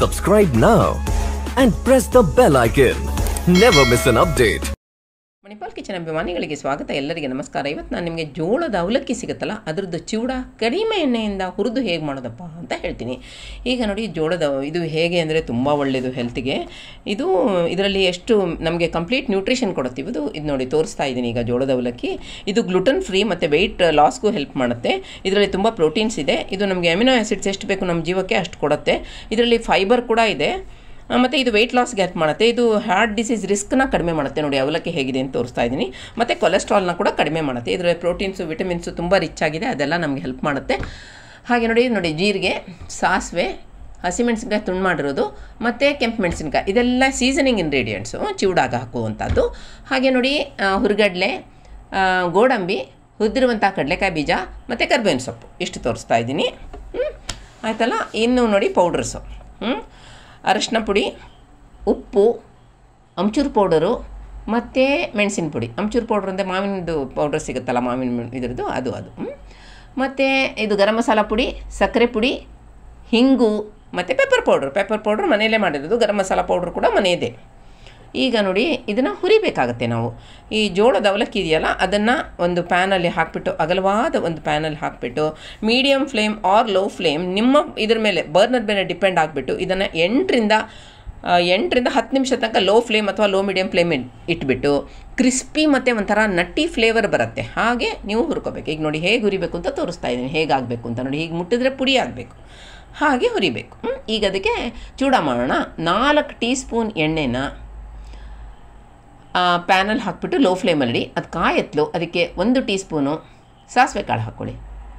Subscribe now and press the bell icon. Never miss an update. Manipal kitchen ಅಭಿಮಾನಿಗಳಿಗೆ ಸ್ವಾಗತ ಎಲ್ಲರಿಗೆ ನಮಸ್ಕಾರ ಇವತ್ತು ನಾನು ನಿಮಗೆ ಜೋಳದ ಅವಲಕ್ಕಿ ಸಿಗುತ್ತಲ್ಲ ಅದ್ರದ್ದು ಚಿವಡ ಕಡಿಮೆ ಎಣ್ಣೆಯಿಂದ ಹುರಿದು ಹೇಗೆ ಮಾಡೋದಪ್ಪ ಅಂತ ಹೇಳ್ತೀನಿ ಈಗ ನೋಡಿ ಜೋಳದ ಇದು ಹೇಗೆ ಅಂದರೆ ತುಂಬ ಒಳ್ಳೆಯದು ಹೆಲ್ತಿಗೆ ಇದು ಇದರಲ್ಲಿ ಎಷ್ಟು ನಮಗೆ ಕಂಪ್ಲೀಟ್ ನ್ಯೂಟ್ರಿಷನ್ ಕೊಡುತ್ತೆ ಇದು ಇದು ನೋಡಿ ತೋರಿಸ್ತಾ ಇದ್ದೀನಿ ಈಗ ಜೋಳದ ಅವಲಕ್ಕಿ ಇದು ಗ್ಲುಟನ್ ಫ್ರೀ ಮತ್ತು ವೆಯ್ಟ್ ಲಾಸ್ಗೂ ಹೆಲ್ಪ್ ಮಾಡುತ್ತೆ ಇದರಲ್ಲಿ ತುಂಬ ಪ್ರೋಟೀನ್ಸ್ ಇದೆ ಇದು ನಮಗೆ ಅಮಿನೋ ಆ್ಯಸಿಡ್ಸ್ ಎಷ್ಟು ಬೇಕು ನಮ್ಮ ಜೀವಕ್ಕೆ ಅಷ್ಟು ಕೊಡುತ್ತೆ ಇದರಲ್ಲಿ ಫೈಬರ್ ಕೂಡ ಇದೆ ಮತ್ತು ಇದು ವೆಯ್ಟ್ ಲಾಸ್ಗೆ ಹೆಲ್ಪ್ ಮಾಡುತ್ತೆ ಇದು ಹಾರ್ಟ್ ಡಿಸೀಸ್ ರಿಸ್ಕ್ನ ಕಡಿಮೆ ಮಾಡುತ್ತೆ ನೋಡಿ ಅವಲಕ್ಕಿ ಹೇಗಿದೆ ಅಂತ ತೋರಿಸ್ತಾ ಇದ್ದೀನಿ ಮತ್ತು ಕೊಲೆಸ್ಟ್ರಾಲ್ನ ಕೂಡ ಕಡಿಮೆ ಮಾಡುತ್ತೆ ಇದರಲ್ಲಿ ಪ್ರೋಟೀನ್ಸು ವಿಟಮಿನ್ಸು ತುಂಬ ರಿಚ್ ಆಗಿದೆ ಅದೆಲ್ಲ ನಮಗೆ ಹೆಲ್ಪ್ ಮಾಡುತ್ತೆ ಹಾಗೆ ನೋಡಿ ನೋಡಿ ಜೀರಿಗೆ ಸಾಸಿವೆ ಹಸಿಮೆಣಸಿನ್ಕಾಯಿ ತುಂಡು ಮಾಡಿರೋದು ಮತ್ತು ಕೆಂಪು ಮೆಣಸಿನ್ಕಾಯಿ ಇದೆಲ್ಲ ಸೀಸನಿಂಗ್ ಇಂಗ್ರೀಡಿಯೆಂಟ್ಸು ಚಿವಡಾಗ ಹಾಕುವಂಥದ್ದು ಹಾಗೆ ನೋಡಿ ಆ, ಹುರ್ಗಡ್ಲೆ ಆ, ಗೋಡಂಬಿ ಹುರಿದಿರುವಂಥ ಕಡಲೆಕಾಯಿ ಬೀಜ ಮತ್ತು ಕರ್ಬೇವಿನ ಸೊಪ್ಪು ಇಷ್ಟು ತೋರಿಸ್ತಾ ಇದ್ದೀನಿ ಹ್ಮ್? ಆಯ್ತಲ್ಲ ಇನ್ನು ನೋಡಿ ಪೌಡ್ರಸ್ಸು ಹ್ಞೂ ಅರಶಿನ ಪುಡಿ ಉಪ್ಪು ಅಮ್ಚೂರು ಪೌಡರು ಮತ್ತು ಮೆಣಸಿನ ಪುಡಿ ಅಮ್ಚೂರು ಪೌಡ್ರ್ ಅಂದರೆ ಮಾವಿನದು ಪೌಡರ್ ಸಿಗುತ್ತಲ್ಲ ಮಾವಿನ ಮೆಣ್- ಇದ್ರದ್ದು ಅದು ಅದು ಮತ್ತು ಇದು ಗರಂ ಮಸಾಲ ಪುಡಿ ಸಕ್ಕರೆ ಪುಡಿ ಹಿಂಗು ಮತ್ತು ಪೆಪ್ಪರ್ ಪೌಡ್ರ್ ಪೆಪ್ಪರ್ ಪೌಡ್ರ್ ಮನೆಯಲ್ಲೇ ಮಾಡಿರೋದು ಗರಂ ಮಸಾಲ ಪೌಡ್ರ್ ಕೂಡ ಮನೆಯದೇ ಈಗ ನೋಡಿ ಇದನ್ನು ಹುರಿಬೇಕಾಗತ್ತೆ ನಾವು ಈ ಜೋಳದ ಅವಲಕ್ಕಿ ಇದೆಯಲ್ಲ ಅದನ್ನು ಒಂದು ಪ್ಯಾನಲ್ಲಿ ಹಾಕಿಬಿಟ್ಟು ಅಗಲವಾದ ಒಂದು ಪ್ಯಾನಲ್ಲಿ ಹಾಕಿಬಿಟ್ಟು medium flame or low flame ನಿಮ್ಮ ಇದ್ರ ಮೇಲೆ ಬರ್ನರ್ ಮೇಲೆ ಡಿಪೆಂಡ್ ಆಗಿಬಿಟ್ಟು ಇದನ್ನು ಎಂಟರಿಂದ ಆ, ಎಂಟರಿಂದ ಹತ್ತು ನಿಮಿಷ ತನಕ ಲೋ ಫ್ಲೇಮ್ ಅಥವಾ ಲೋ ಮೀಡಿಯಮ್ ಫ್ಲೇಮ್ ಇಟ್ಬಿಟ್ಟು ಕ್ರಿಸ್ಪಿ ಮತ್ತು ಒಂಥರ ನಟ್ಟಿ ಫ್ಲೇವರ್ ಬರುತ್ತೆ ಹಾಗೆ ನೀವು ಹುರ್ಕೋಬೇಕು ಈಗ ನೋಡಿ ಹೇಗೆ ಹುರಿಬೇಕು ಅಂತ ತೋರಿಸ್ತಾ ಇದ್ದೀನಿ ಹೇಗಾಗಬೇಕು ಅಂತ ನೋಡಿ ಹೀಗೆ ಮುಟ್ಟಿದ್ರೆ ಪುಡಿ ಆಗಬೇಕು ಹಾಗೆ ಹುರಿಬೇಕು ಹ್ಮ್? ಈಗ ಅದಕ್ಕೆ ಚೂಡ ಮಾಡೋಣ ನಾಲ್ಕು ಟೀ ಸ್ಪೂನ್ ಎಣ್ಣೆನ ಪ್ಯಾನಲ್ಲಿ ಹಾಕ್ಬಿಟ್ಟು ಲೋ ಫ್ಲೇಮಲ್ಲಿ ಅದು ಕಾಯತ್ಲು ಅದಕ್ಕೆ ಒಂದು ಟೀ ಸ್ಪೂನು ಸಾಸಿವೆ ಕಾಳು ಹಾಕ್ಕೊಳ್ಳಿ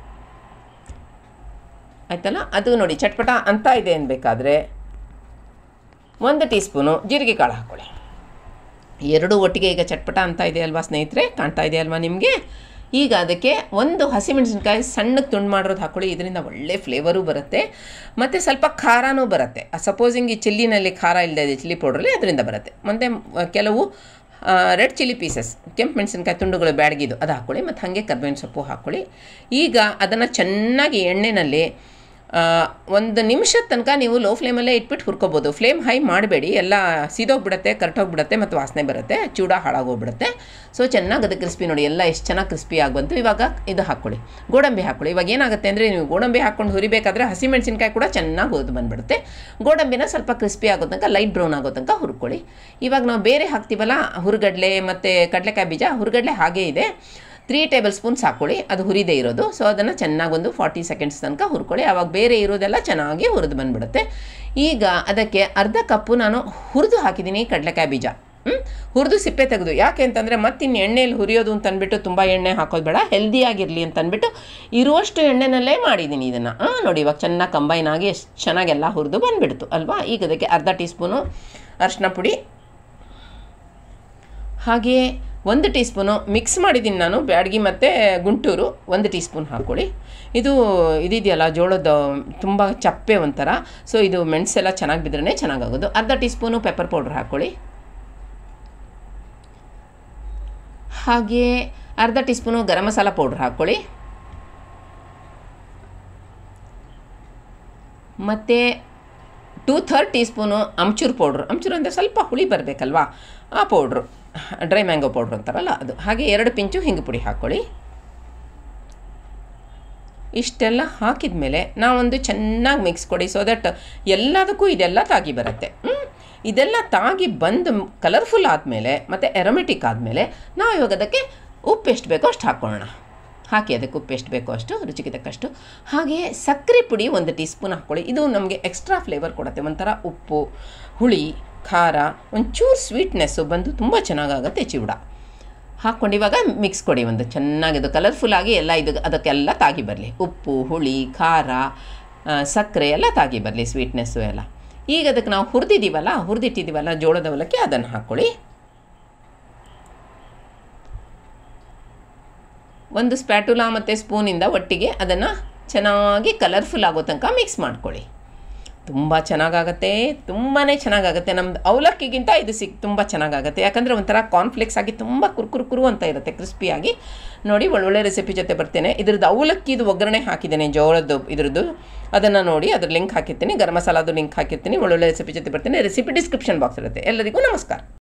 ಆಯ್ತಲ್ಲ ಅದು ನೋಡಿ ಚಟ್ಪಟ ಅಂತ ಇದೆ ಅನ್ಬೇಕಾದ್ರೆ ಒಂದು ಟೀ ಸ್ಪೂನು ಜೀರಿಗೆ ಕಾಳು ಹಾಕ್ಕೊಳ್ಳಿ ಎರಡು ಒಟ್ಟಿಗೆ ಈಗ ಚಟ್ಪಟ ಅಂತ ಇದೆ ಅಲ್ವಾ ಸ್ನೇಹಿತರೆ ಕಾಣ್ತಾ ಇದೆ ಅಲ್ವಾ ನಿಮಗೆ ಈಗ ಅದಕ್ಕೆ ಒಂದು ಹಸಿಮೆಣಸಿನ್ಕಾಯಿ ಸಣ್ಣಗೆ ತುಂಡು ಮಾಡಿರೋದು ಹಾಕ್ಕೊಳ್ಳಿ ಇದರಿಂದ ಒಳ್ಳೆ ಫ್ಲೇವರು ಬರುತ್ತೆ ಮತ್ತು ಸ್ವಲ್ಪ ಖಾರನೂ ಬರುತ್ತೆ ಸಪೋಸಿಂಗ್ ಈ ಚಿಲ್ಲಿನಲ್ಲಿ ಖಾರ ಇಲ್ಲದೆ ಇದೆ ಚಿಲ್ಲಿ ಪೌಡ್ರಲ್ಲಿ ಅದರಿಂದ ಬರುತ್ತೆ ಮತ್ತು ಕೆಲವು ರೆಡ್ ಚಿಲ್ಲಿ ಪೀಸಸ್ ಕೆಂಪು ಮೆಣಸಿನ್ಕಾಯಿ ತುಂಡುಗಳು ಬ್ಯಾಡಗಿದು ಅದು ಹಾಕ್ಕೊಳ್ಳಿ ಮತ್ತು ಹಾಗೆ ಕರ್ಬೇವಿನ ಸೊಪ್ಪು ಹಾಕ್ಕೊಳ್ಳಿ ಈಗ ಅದನ್ನು ಚೆನ್ನಾಗಿ ಎಣ್ಣೆಯಲ್ಲಿ ಆ, ಒಂದು ನಿಮಿಷದ ತನಕ ನೀವು ಲೋ ಫ್ಲೇಮಲ್ಲೇ ಇಟ್ಬಿಟ್ಟು ಹುರ್ಕೋಬೋದು ಫ್ಲೇಮ್ ಹೈ ಮಾಡಬೇಡಿ ಎಲ್ಲ ಸೀದೋಗ್ಬಿಡುತ್ತೆ ಕರ್ಟೋಗ್ಬಿಡುತ್ತೆ ಮತ್ತು ವಾಸನೆ ಬರುತ್ತೆ ಚೂಡ ಹಾಳಾಗೋಗ್ಬಿಡುತ್ತೆ ಸೊ ಚೆನ್ನಾಗಿ ಅದು ಕ್ರಿಸ್ಪಿ ನೋಡಿ ಎಲ್ಲ ಎಷ್ಟು ಚೆನ್ನಾಗಿ ಕ್ರಿಸ್ಪಿ ಆಗಿ ಬಂತು ಇವಾಗ ಇದು ಹಾಕ್ಕೊಳ್ಳಿ ಗೋಡಂಬಿ ಹಾಕ್ಕೊಳ್ಳಿ ಇವಾಗ ಏನಾಗುತ್ತೆ ಅಂದರೆ ನೀವು ಗೋಡಂಬಿ ಹಾಕ್ಕೊಂಡು ಹುರಿಬೇಕಾದ್ರೆ ಹಸಿಮೆಣಸಿನ್ಕಾಯಿ ಕೂಡ ಚೆನ್ನಾಗಿ ಹುರಿದು ಬಂದುಬಿಡುತ್ತೆ ಗೋಡಂಬಿನ ಸ್ವಲ್ಪ ಕ್ರಿಸ್ಪಿ ಆಗೋ ತನಕ ಲೈಟ್ ಬ್ರೌನ್ ಆಗೋ ತನಕ ಹುರ್ಕೊಳ್ಳಿ ಇವಾಗ ನಾವು ಬೇರೆ ಹಾಕ್ತೀವಲ್ಲ ಹುರುಗಡ್ಲೆ ಮತ್ತು ಕಡಲೆಕಾಯಿ ಬೀಜ ಹುರುಗಡ್ಲೆ ಹಾಗೇ ಇದೆ ತ್ರೀ ಟೇಬಲ್ ಸ್ಪೂನ್ಸ್ ಹಾಕ್ಕೊಳ್ಳಿ ಅದು ಹುರಿದೇ ಇರೋದು ಸೊ ಅದನ್ನು ಚೆನ್ನಾಗಿ ಒಂದು ಫಾರ್ಟಿ ಸೆಕೆಂಡ್ಸ್ ತನಕ ಹುರ್ಕೊಳ್ಳಿ ಆವಾಗ ಬೇರೆ ಇರೋದೆಲ್ಲ ಚೆನ್ನಾಗಿ ಹುರಿದು ಬಂದುಬಿಡುತ್ತೆ ಈಗ ಅದಕ್ಕೆ ಅರ್ಧ ಕಪ್ಪು ನಾನು ಹುರಿದು ಹಾಕಿದ್ದೀನಿ ಕಡಲೆಕಾಯಿ ಬೀಜ ಹ್ಞೂ ಹುರಿದು ಸಿಪ್ಪೆ ತೆಗೆದು ಯಾಕೆ ಅಂತಂದರೆ ಮತ್ತಿನ್ನು ಎಣ್ಣೆಯಲ್ಲಿ ಹುರಿಯೋದು ಅಂತ ಅಂದ್ಬಿಟ್ಟು ತುಂಬ ಎಣ್ಣೆ ಹಾಕೋದು ಬೇಡ ಹೆಲ್ದಿಯಾಗಿರಲಿ ಅಂತ ಅಂದ್ಬಿಟ್ಟು ಇರುವಷ್ಟು ಎಣ್ಣೆನಲ್ಲೇ ಮಾಡಿದ್ದೀನಿ ಇದನ್ನು ಹಾಂ ನೋಡಿ ಇವಾಗ ಚೆನ್ನಾಗಿ ಕಂಬೈನ್ ಆಗಿ ಎಷ್ಟು ಚೆನ್ನಾಗೆಲ್ಲ ಹುರಿದು ಬಂದುಬಿಡ್ತು ಅಲ್ವಾ ಈಗ ಅದಕ್ಕೆ ಅರ್ಧ ಟೀ ಸ್ಪೂನು ಅರಿಶಿನ ಪುಡಿ ಹಾಗೆಯೇ ಒಂದು ಟೀ ಸ್ಪೂನು ಮಿಕ್ಸ್ ಮಾಡಿದ್ದೀನಿ ನಾನು ಬ್ಯಾಡಗಿ ಮತ್ತು ಗುಂಟೂರು ಒಂದು ಟೀ ಸ್ಪೂನ್ ಹಾಕ್ಕೊಳ್ಳಿ ಇದು ಇದಿದೆಯಲ್ಲ ಜೋಳದ ತುಂಬ ಚಪ್ಪೆ ಒಂಥರ ಸೊ ಇದು ಮೆಣಸೆಲ್ಲ ಚೆನ್ನಾಗಿ ಬಿದ್ರೇ ಚೆನ್ನಾಗಾಗೋದು ಅರ್ಧ ಟೀ ಸ್ಪೂನು ಪೆಪ್ಪರ್ ಪೌಡ್ರ್ ಹಾಕ್ಕೊಳ್ಳಿ ಹಾಗೆ ಅರ್ಧ teaspoon garam masala powder ಹಾಕ್ಕೊಳ್ಳಿ ಮತ್ತು two third teaspoon amchur powder amchur ಅಂದರೆ ಸ್ವಲ್ಪ ಹುಳಿ ಬರಬೇಕಲ್ವಾ ಆ ಪೌಡ್ರು ಡ್ರೈ ಮ್ಯಾಂಗೋ ಪೌಡ್ರ್ ಅಂತಾರಲ್ಲ ಅದು ಹಾಗೆ ಎರಡು ಪಿಂಚು ಹಿಂಗು ಪುಡಿ ಹಾಕ್ಕೊಳ್ಳಿ ಇಷ್ಟೆಲ್ಲ ಹಾಕಿದ ಮೇಲೆ ನಾವೊಂದು ಚೆನ್ನಾಗಿ ಮಿಕ್ಸ್ ಕೊಡಿ ಸೊ ದಟ್ ಎಲ್ಲದಕ್ಕೂ ಇದೆಲ್ಲ ತಾಗಿ ಬರುತ್ತೆ ಹ್ಮ್? ಇದೆಲ್ಲ ತಾಗಿ ಬಂದು ಕಲರ್ಫುಲ್ ಆದಮೇಲೆ ಮತ್ತು ಎರೋಮೆಟಿಕ್ ಆದಮೇಲೆ ನಾವು ಇವಾಗ ಅದಕ್ಕೆ ಉಪ್ಪು ಎಷ್ಟು ಬೇಕೋ ಅಷ್ಟು ಹಾಕ್ಕೊಳ್ಳೋಣ ಹಾಕಿ ಅದಕ್ಕೆ ಉಪ್ಪು ಎಷ್ಟು ಬೇಕೋ ಅಷ್ಟು ರುಚಿಗೆ ತಕ್ಕಷ್ಟು ಹಾಗೆ ಸಕ್ಕರೆ ಪುಡಿ ಒಂದು ಟೀ ಸ್ಪೂನ್ ಹಾಕ್ಕೊಳ್ಳಿ ಇದು ನಮಗೆ ಎಕ್ಸ್ಟ್ರಾ ಫ್ಲೇವರ್ ಕೊಡುತ್ತೆ ಒಂಥರ ಉಪ್ಪು ಹುಳಿ ಖಾರ ಒಂಚೂರು ಸ್ವೀಟ್ನೆಸ್ಸು ಬಂದು ತುಂಬ ಚೆನ್ನಾಗಾಗುತ್ತೆ ಚಿವಡ ಹಾಕ್ಕೊಂಡು ಇವಾಗ ಮಿಕ್ಸ್ ಕೊಡಿ ಒಂದು ಚೆನ್ನಾಗಿ ಅದು ಕಲರ್ಫುಲ್ಲಾಗಿ ಎಲ್ಲ ಇದು ಅದಕ್ಕೆಲ್ಲ ತಾಗಿ ಬರಲಿ ಉಪ್ಪು ಹುಳಿ ಖಾರ ಆ, ಸಕ್ಕರೆ ಎಲ್ಲ ತಾಗಿ ಬರಲಿ ಸ್ವೀಟ್ನೆಸ್ಸು ಎಲ್ಲ ಈಗ ಅದಕ್ಕೆ ನಾವು ಹುರಿದಿದ್ದೀವಲ್ಲ ಹುರಿದಿಟ್ಟಿದ್ದೀವಲ್ಲ ಜೋಳದ ಅವಲಕ್ಕಿ ಅದನ್ನು ಹಾಕ್ಕೊಳ್ಳಿ ಒಂದು ಸ್ಪ್ಯಾಟುಲಾ ಮತ್ತು ಸ್ಪೂನಿಂದ ಒಟ್ಟಿಗೆ ಅದನ್ನು ಚೆನ್ನಾಗಿ ಕಲರ್ಫುಲ್ ಆಗೋ ತನಕ ಮಿಕ್ಸ್ ಮಾಡ್ಕೊಳ್ಳಿ ತುಂಬ ಚೆನ್ನಾಗಾಗತ್ತೆ ತುಂಬಾ ಚೆನ್ನಾಗಾಗತ್ತೆ ನಮ್ದು ಅವಲಕ್ಕಿಗಿಂತ ಇದು ಸಿಕ್ ತುಂಬ ಚೆನ್ನಾಗಾಗತ್ತೆ ಯಾಕಂದರೆ ಒಂಥರ ಕಾನ್ಫ್ಲೆಕ್ಸ್ ಆಗಿ ತುಂಬ ಕುರ್ಕುರು ಕುರು ಅಂತ ಇರುತ್ತೆ ಕ್ರಿಸ್ಪಿಯಾಗಿ ನೋಡಿ ಒಳ್ಳೊಳ್ಳೆ ರೆಸಿಪಿ ಜೊತೆ ಬರ್ತೇನೆ ಇದ್ರದ್ದು ಅವಲಕ್ಕಿದು ಒಗ್ಗರಣೆ ಹಾಕಿದ್ದೇನೆ ಜೋಳದ್ದು ಇದ್ರದ್ದು ಅದನ್ನು ನೋಡಿ ಅದ್ರ ಲಿಂಕ್ ಹಾಕಿರ್ತೀನಿ ಗರಂ ಮಸಾಲಾದು ಲಿಂಕ್ ಹಾಕಿರ್ತೀನಿ ಒಳ್ಳೊಳ್ಳೆ ರೆಸಿಪಿ ಜೊತೆ ಬರ್ತೇನೆ ರೆಸಿಪಿ ಡಿಸ್ಕ್ರಿಪ್ಷನ್ ಬಾಕ್ಸ್ ಇರುತ್ತೆ ಎಲ್ಲರಿಗೂ ನಮಸ್ಕಾರ